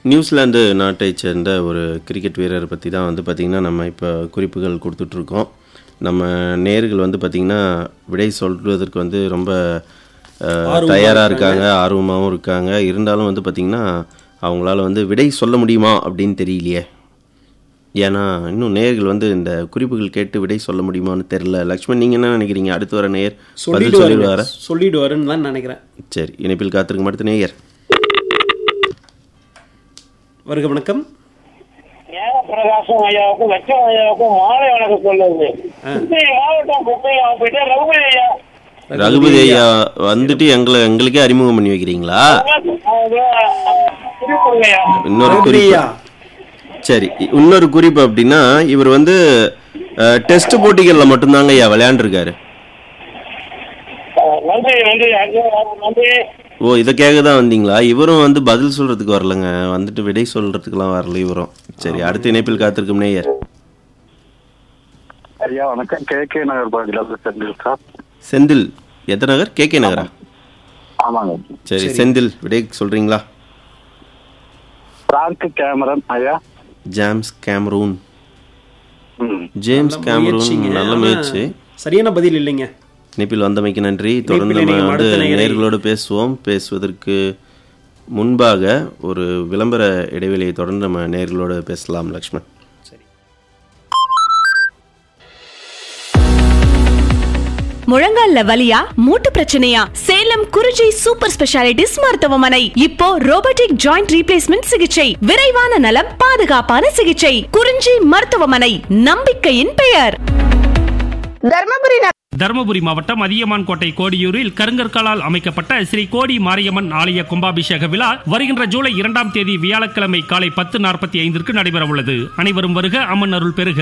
New Zealand நாட்டைச் சேர்ந்த ஒரு கிரிக்கெட் வீரர் பற்றி தான் வந்து பார்த்திங்கன்னா நம்ம இப்போ குறிப்புகள் கொடுத்துட்ருக்கோம் நம்ம நேர்கள் வந்து பார்த்திங்கன்னா விடை சொல்வதற்கு வந்து ரொம்ப தயாராக இருக்காங்க ஆர்வமாகவும் இருக்காங்க இருந்தாலும் வந்து பார்த்திங்கன்னா அவங்களால வந்து விடை சொல்ல முடியுமா அப்படின்னு தெரியலையே ஏன்னா இன்னும் நேர்கள் வந்து இந்த குறிப்புகள் கேட்டு விடை சொல்ல முடியுமான்னு தெரில லக்ஷ்மண் நீங்கள் என்ன நினைக்கிறீங்க அடுத்து வர நேயர் பதில் சொல்லிடுவாரு சொல்லிடுவாரா சொல்லிடுவாருன்னு தான் நினைக்கிறேன் சரி இணைப்பில் காத்திருக்கும் அடுத்த நேயர் வருக வணக்கம் ஞானப்பிரகாசம் ஐயாவுக்கும் லட்சம் ஐயாவுக்கும் மாலை வணக்கம் சொல்லுது குப்பை மாவட்டம் குப்பை அவங்ககிட்ட ரகுபதி ஐயா ரகுபதி ஐயா வந்துட்டு எங்களை எங்களுக்கே அறிமுகம் பண்ணி வைக்கிறீங்களா அவங்க திருப்பூருங்க ஐயா இன்னொரு ரகுபதி குறிப்பு ஐயா. சரி இன்னொரு குறிப்பு அப்படின்னா இவர் வந்து டெஸ்ட் போட்டிகளில் மட்டும்தாங்க ஐயா விளையாண்டுருக்காரு அஹ் நன்றி நன்றி ஐயா நன்றி ஓ இதை கேட்க தான் வந்தீங்களா இவரும் வந்து பதில் சொல்றதுக்கு வரலங்க வந்துட்டு விடை சொல்றதுக்குலாம் வரல இவரும் சரி அடுத்த இணைப்பில் காத்திருக்கும் நேயர் ஐயா வணக்கம் கே கே நகர் பகுதியில் செந்தில் சார் செந்தில் எந்த நகர் கே கே நகரா ஆமாங்க சரி செந்தில் விடை சொல்றீங்களா பிராங்க் கேமரன் ஐயா ஜேம்ஸ் கேமரூன் ம் ஜேம்ஸ் நல்ல கேமரூன் முயற்சிங்க. நல்ல ஆனா, முயற்சி சரியான பதில் இல்லைங்க இணைப்பில் வந்தமைக்கு நன்றி தொடர்ந்து இணைப்பில் நம்ம இணையும் வந்து அடுத்த நேயரை- நேர்களோடு பேசுவோம் பேசுவதற்கு முன்பாக ஒரு விளம்பர இடைவெளியை தொடர்ந்து நம்ம நேர்களோடு பேசலாம் லக்ஷ்மண் முழங்கால்ல வலியா மூட்டு பிரச்சனையா சேலம் குறிஞ்சி சூப்பர் ஸ்பெஷாலிட்டிஸ் மருத்துவமனை இப்போ ரோபோட்டிக் ஜாயிண்ட் ரீப்ளேஸ்மெண்ட் சிகிச்சை விரைவான நலம் பாதுகாப்பான சிகிச்சை குறிஞ்சி மருத்துவமனை நம்பிக்கையின் பெயர் தருமபுரி மாவட்டம் அதியமான் கோட்டை கோடியூரில் கருங்கற்களால் அமைக்கப்பட்ட ஸ்ரீ கோடி மாரியம்மன் ஆலய கும்பாபிஷேக விழா வருகின்ற ஜூலை இரண்டாம் தேதி வியாழக்கிழமை காலை பத்து நாற்பத்தி ஐந்திற்கு நடைபெற உள்ளது அனைவரும் வருக அம்மன் அருள் பெறுக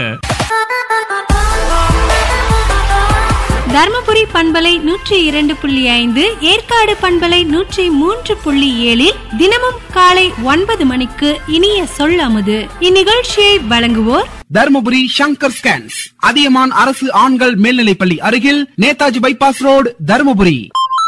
தர்மபுரி பண்பலை நூற்றி இரண்டு புள்ளி ஐந்து ஏற்காடு பண்பலை நூற்றி மூன்று புள்ளி ஏழில் தினமும் காலை ஒன்பது மணிக்கு இனிய சொல் அமுது இந்நிகழ்ச்சியை வழங்குவோர் தர்மபுரி சங்கர் ஸ்கேன்ஸ் அதியமான் அரசு ஆண்கள் மேல்நிலைப்பள்ளி அருகில் நேதாஜி பைபாஸ் ரோடு தர்மபுரி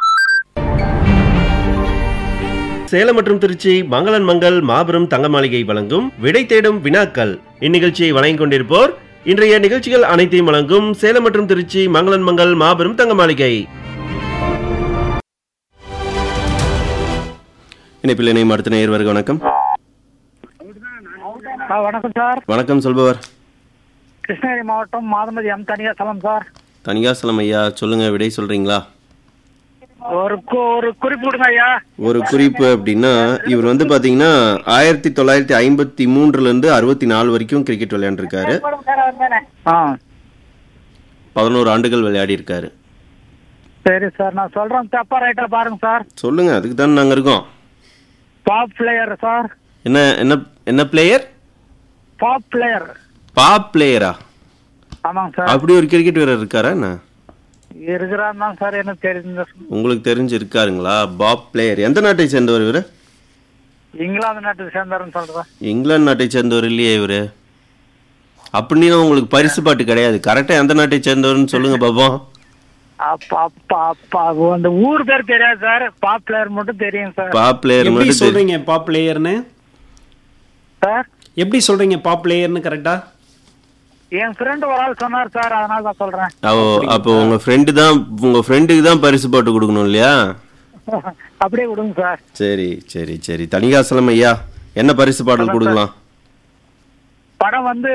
சேலம் மற்றும் திருச்சி மங்களன் மங்கள் மாபெரும் தங்க மாளிகை வழங்கும் விடை தேடும் வினாக்கள் இந்நிகழ்ச்சியை வழங்கிக் கொண்டிருப்போர் இன்றைய நிகழ்ச்சிகள் அனைத்தையும் வழங்கும் சேலம் மற்றும் திருச்சி மங்களன் மங்கள் மாபெரும் தங்க மாளிகை இணைப்பில் இணையும் அடுத்த நேயர் வருக வணக்கம் வணக்கம் சார் வணக்கம் சொல்பவர் கிருஷ்ணகிரி மாவட்டம் மாதமதி எம் தனியாசலம் சார் தனிகாசலம் ஐயா சொல்லுங்க விடை சொல்றீங்களா ஒரு கு- ஒரு குறிப்பு கொடுங்க ஐயா ஒரு குறிப்பு அப்படின்னா இவர் வந்து பாத்தீங்கன்னா ஆயிரத்தி தொள்ளாயிரத்தி ஐம்பத்தி மூன்றுல இருந்து அறுபத்தி நாலு வரைக்கும் கிரிக்கெட் விளையாண்டுருக்காரு ஆ பதினோரு ஆண்டுகள் விளையாடி இருக்காரு சரி சார் நான் சொல்றேன் தப்பா ரைட்டா பாருங்க சார் சொல்லுங்க அதுக்கு தானே நாங்க இருக்கோம் பாப் பிளேயர் சார் என்ன என்ன என்ன பிளேயர் பாப் பிளேயர் பாப் பிளேயரா ஆமாங்க சார் அப்படி ஒரு கிரிக்கெட் வீரர் இருக்காரா என்ன இருக்கிறான் தான் சார் எனக்கு தெரியுங்க உங்களுக்கு தெரிஞ்சு இருக்காருங்களா பாப் பிளேயர் எந்த நாட்டை சேர்ந்தவர் இவரு இங்கிலாந்து நாட்டுக்கு சேர்ந்தாருன்னு சொல்றேன் இங்கிலாந்து நாட்டை சேர்ந்தவர் இல்லையே இவரு அப்படின்னு உங்களுக்கு பரிசு பாட்டு கிடையாது கரெக்டா எந்த நாட்டை சேர்ந்தவர்னு சொல்லுங்க பாப்போம் அப்பா அப்பா அப்பா அந்த ஊர் பேர் தெரியாது சார் பாப் பிளேயர் மட்டும் தெரியும் சார் பாப் பிளேயர் எப்படி மட்டும் தெரியும். சொல்றீங்க பாப் பிளேயர்னு சார் எப்படி சொல்றீங்க பாப் பிளேயர்னு கரெக்டா என் ஃப்ரெண்ட் ஒரு ஆள் சொன்னார் சார் அதனால தான் சொல்றேன் ஓ அப்போ உங்க ஃப்ரெண்டு தான் உங்க ஃப்ரெண்டுக்கு தான் பரிசு பாட்டு கொடுக்கணும் இல்லையா அப்படியே விடுங்க சார் சரி சரி சரி தனிகாசலம் ஐயா என்ன பரிசு பாடல் கொடுக்கலாம் படம் வந்து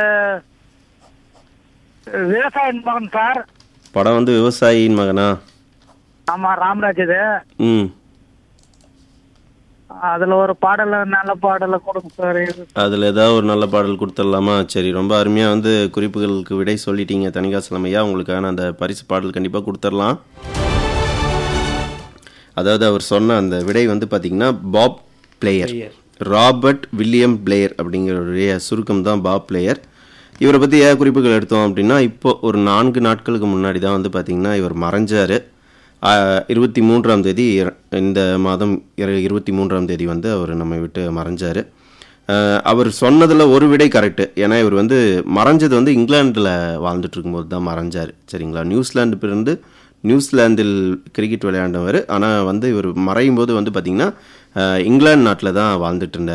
விவசாயின் மகன் சார் படம் வந்து விவசாயியின் மகனா ஆமா ராம்ராஜ் இது ம் அதுல ஒரு பாடல நல்ல பாடல கொடுங்க சார் இது அதில் ஏதாவது ஒரு நல்ல பாடல் கொடுத்துடலாமா சரி ரொம்ப அருமையாக வந்து குறிப்புகளுக்கு விடை சொல்லிட்டீங்க தனிகாசலம் ஐயா உங்களுக்கான அந்த பரிசு பாடல் கண்டிப்பாக கொடுத்துடலாம் அதாவது அவர் சொன்ன அந்த விடை வந்து பார்த்தீங்கன்னா Bob Blair Robert William Blair அப்படிங்கிற சுருக்கம் தான் பாப் பிளேயர் இவரை பற்றி ஏன் குறிப்புகள் எடுத்தோம் அப்படின்னா இப்போ ஒரு நான்கு நாட்களுக்கு முன்னாடி தான் வந்து பார்த்தீங்கன்னா இவர் மறைஞ்சார் இருபத்தி மூன்றாம் தேதி இர- இந்த மாதம் இர- இருபத்தி மூன்றாம் தேதி வந்து அவர் நம்மை விட்டு மறைஞ்சார் அவர் சொன்னதில் ஒரு விடை கரெக்டு ஏன்னா இவர் வந்து மறைஞ்சது வந்து இங்கிலாந்தில் வாழ்ந்துட்டு இருக்கும்போது தான் மறைஞ்சார் சரிங்களா நியூசிலாந்து பிறந்து நியூசிலாந்தில் கிரிக்கெட் விளையாண்டவர் ஆனால் வந்து இவர் மறையும் போது வந்து பார்த்திங்கன்னா இங்கிலாந்து நாட்டில் தான் வாழ்ந்துட்டு இருந்தார்